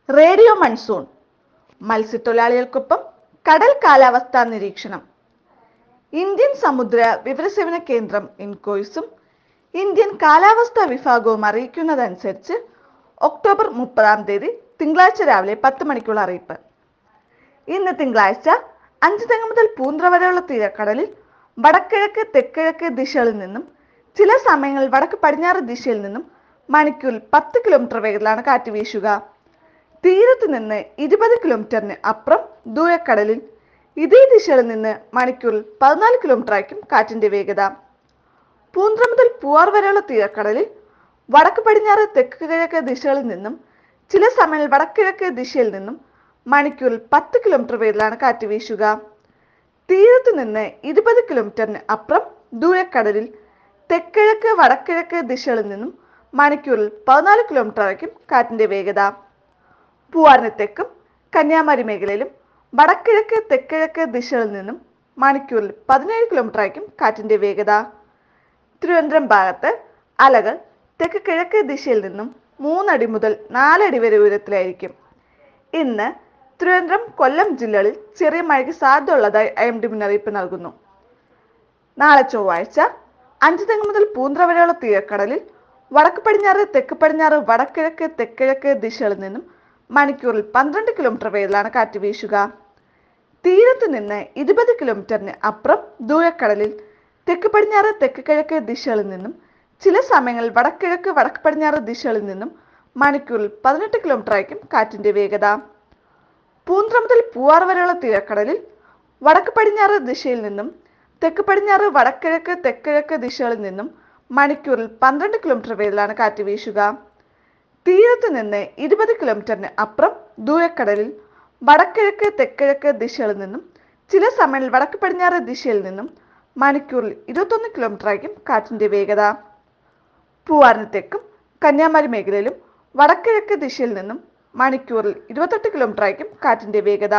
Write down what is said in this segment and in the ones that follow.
radio monsoon മത്സ്യത്തൊഴിലാളികൾക്കൊപ്പം കടൽ കാലാവസ്ഥാ നിരീക്ഷണം ഇന്ത്യൻ സമുദ്ര വിവരസേവന കേന്ദ്രം ഇൻകോയ്സും ഇന്ത്യൻ കാലാവസ്ഥാ വിഭാഗവും അറിയിക്കുന്നതനുസരിച്ച് ഒക്ടോബർ മുപ്പതാം തീയതി തിങ്കളാഴ്ച രാവിലെ പത്ത് മണിക്കുള്ള അറിയിപ്പ് ഇന്ന് തിങ്കളാഴ്ച അഞ്ച് തെങ്ങ് മുതൽ പൂന്ത്ര വരെയുള്ള തീരക്കടലിൽ വടക്കിഴക്ക് തെക്കിഴക്ക് ദിശകളിൽ നിന്നും ചില സമയങ്ങളിൽ വടക്ക് പടിഞ്ഞാറ് ദിശയിൽ നിന്നും മണിക്കൂറിൽ പത്ത് കിലോമീറ്റർ വേഗത്തിലാണ് കാറ്റ് വീശുക തീരത്ത് നിന്ന് ഇരുപത് കിലോമീറ്ററിന് അപ്പുറം ദൂരക്കടലിൽ ഇതേ ദിശയിൽ നിന്ന് മണിക്കൂറിൽ പതിനാല് കിലോമീറ്റർ ആയിരിക്കും കാറ്റിന്റെ വേഗത പൂന്ത്ര മുതൽ പൂവാർ വരെയുള്ള തീരക്കടലിൽ വടക്ക് പടിഞ്ഞാറ് തെക്ക് കിഴക്ക് ദിശകളിൽ നിന്നും ചില സമയങ്ങളിൽ വടക്കിഴക്ക് ദിശയിൽ നിന്നും മണിക്കൂറിൽ പത്ത് കിലോമീറ്റർ വേഗത്തിലാണ് കാറ്റ് വീശുക തീരത്ത് നിന്ന് ഇരുപത് കിലോമീറ്ററിന് അപ്പുറം ദൂരക്കടലിൽ തെക്കിഴക്ക് വടക്കിഴക്ക് ദിശകളിൽ നിന്നും മണിക്കൂറിൽ പതിനാല് കിലോമീറ്റർ ആയിരിക്കും കാറ്റിന്റെ വേഗത പൂവാറിന് തെക്കും കന്യാകുമാരി മേഖലയിലും വടക്കിഴക്ക് തെക്കിഴക്ക് ദിശകളിൽ നിന്നും മണിക്കൂറിൽ പതിനേഴ് കിലോമീറ്റർ ആയിരിക്കും കാറ്റിന്റെ വേഗത തിരുവനന്തപുരം ഭാഗത്ത് അലകൾ തെക്ക് കിഴക്ക് ദിശയിൽ നിന്നും മൂന്നടി മുതൽ നാലടി വരെ ഉയരത്തിലായിരിക്കും ഇന്ന് തിരുവനന്തപുരം കൊല്ലം ജില്ലകളിൽ ചെറിയ മഴയ്ക്ക് സാധ്യതയുള്ളതായി ഐ എം ഡി മുന്നറിയിപ്പ് നൽകുന്നു നാളെ ചൊവ്വാഴ്ച അഞ്ച് തെങ്ങ് മുതൽ പൂന്ത്ര വരെയുള്ള തീരക്കടലിൽ വടക്ക് പടിഞ്ഞാറ് തെക്ക് പടിഞ്ഞാറ് വടക്കിഴക്ക് തെക്കിഴക്ക് ദിശകളിൽ നിന്നും മണിക്കൂറിൽ പന്ത്രണ്ട് കിലോമീറ്റർ വേഗത്തിലാണ് കാറ്റ് വീശുക തീരത്ത് നിന്ന് ഇരുപത് കിലോമീറ്ററിന് അപ്പുറം ദൂരക്കടലിൽ തെക്ക് പടിഞ്ഞാറ് തെക്ക് കിഴക്ക് ദിശകളിൽ നിന്നും ചില സമയങ്ങളിൽ വടക്കിഴക്ക് വടക്ക് പടിഞ്ഞാറ് ദിശകളിൽ നിന്നും മണിക്കൂറിൽ പതിനെട്ട് കിലോമീറ്റർ ആയിരിക്കും കാറ്റിന്റെ വേഗത പൂന്ത്ര മുതൽ പൂവാർ വരെയുള്ള തീരക്കടലിൽ വടക്ക് പടിഞ്ഞാറ് ദിശയിൽ നിന്നും തെക്ക് പടിഞ്ഞാറ് വടക്കിഴക്ക് തെക്കിഴക്ക് ദിശകളിൽ നിന്നും മണിക്കൂറിൽ പന്ത്രണ്ട് കിലോമീറ്റർ വേഗത്തിലാണ് കാറ്റ് വീശുക തീരത്ത് നിന്ന് ഇരുപത് കിലോമീറ്ററിന് അപ്പുറം ദൂരക്കടലിൽ വടക്കിഴക്ക് തെക്കിഴക്ക് ദിശകളിൽ നിന്നും ചില സമയങ്ങളിൽ വടക്ക് പടിഞ്ഞാറ് ദിശയിൽ നിന്നും മണിക്കൂറിൽ ഇരുപത്തൊന്ന് കിലോമീറ്റർ ആയിരിക്കും കാറ്റിന്റെ വേഗത പൂവാറിന് തെക്കും കന്യാകുമാരി മേഖലയിലും വടക്കിഴക്ക് ദിശയിൽ നിന്നും മണിക്കൂറിൽ ഇരുപത്തെട്ട് കിലോമീറ്റർ ആയിരിക്കും കാറ്റിന്റെ വേഗത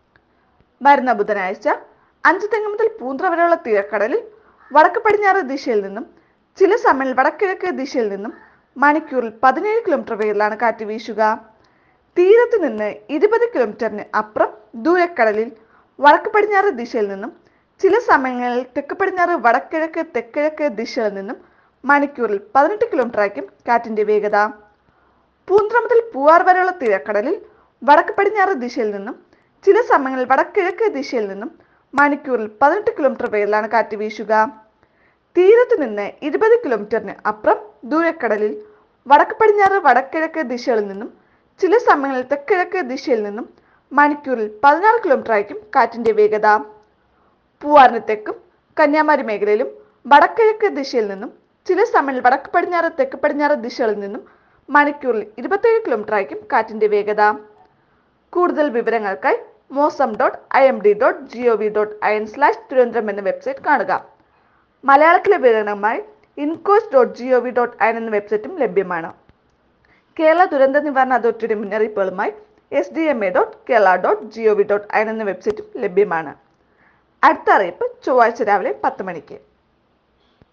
വരുന്ന ബുധനാഴ്ച അഞ്ച് തെങ്ങ് മുതൽ പൂന്ത്ര വരെയുള്ള തീരക്കടലിൽ വടക്ക് പടിഞ്ഞാറ് ദിശയിൽ നിന്നും ചില സമയങ്ങളിൽ വടക്കിഴക്ക് ദിശയിൽ നിന്നും മണിക്കൂറിൽ പതിനേഴ് കിലോമീറ്റർ വേഗത്തിലാണ് കാറ്റ് വീശുക തീരത്ത് നിന്ന് ഇരുപത് കിലോമീറ്ററിന് അപ്പുറം ദൂരക്കടലിൽ വടക്ക് പടിഞ്ഞാറ് ദിശയിൽ നിന്നും ചില സമയങ്ങളിൽ തെക്ക് പടിഞ്ഞാറ് വടക്കിഴക്ക് തെക്കിഴക്ക് ദിശകളിൽ നിന്നും മണിക്കൂറിൽ പതിനെട്ട് കിലോമീറ്റർ ആയിരിക്കും കാറ്റിന്റെ വേഗത പൂന്ത്ര മുതൽ പൂവാർ വരെയുള്ള തീരക്കടലിൽ വടക്ക് പടിഞ്ഞാറ് ദിശയിൽ നിന്നും ചില സമയങ്ങളിൽ വടക്കിഴക്ക് ദിശയിൽ നിന്നും മണിക്കൂറിൽ പതിനെട്ട് കിലോമീറ്റർ വേഗത്തിലാണ് കാറ്റ് വീശുക തീരത്ത് നിന്ന് ഇരുപത് കിലോമീറ്ററിന് അപ്പുറം ദൂരക്കടലിൽ വടക്ക് പടിഞ്ഞാറ് വടക്കിഴക്ക് ദിശകളിൽ നിന്നും ചില സമയങ്ങളിൽ തെക്കിഴക്ക് ദിശയിൽ നിന്നും മണിക്കൂറിൽ പതിനാറ് കിലോമീറ്റർ ആയിരിക്കും കാറ്റിന്റെ വേഗത പൂവാറിന് തെക്കും കന്യാകുമാരി മേഖലയിലും വടക്കിഴക്ക് ദിശയിൽ നിന്നും ചില സമയങ്ങളിൽ വടക്ക് പടിഞ്ഞാറ് തെക്ക് പടിഞ്ഞാറ് ദിശകളിൽ നിന്നും മണിക്കൂറിൽ ഇരുപത്തേഴ് കിലോമീറ്റർ ആയിരിക്കും കാറ്റിന്റെ വേഗത കൂടുതൽ വിവരങ്ങൾക്കായി mausam dot I M D dot G O V dot I N slash Thiruvananthapuram എന്ന വെബ്സൈറ്റ് കാണുക മലയാളത്തിലെ വിവരണവുമായി INCOIS dot G O V dot I N എന്ന വെബ്സൈറ്റും ലഭ്യമാണ് കേരള ദുരന്ത നിവാരണ അതോറിറ്റിയുടെ മുന്നറിയിപ്പുകളുമായി S D M A dot Kerala dot G O V dot I N എന്ന വെബ്സൈറ്റും ലഭ്യമാണ് അടുത്ത അറിയിപ്പ് ചൊവ്വാഴ്ച രാവിലെ പത്ത് മണിക്ക്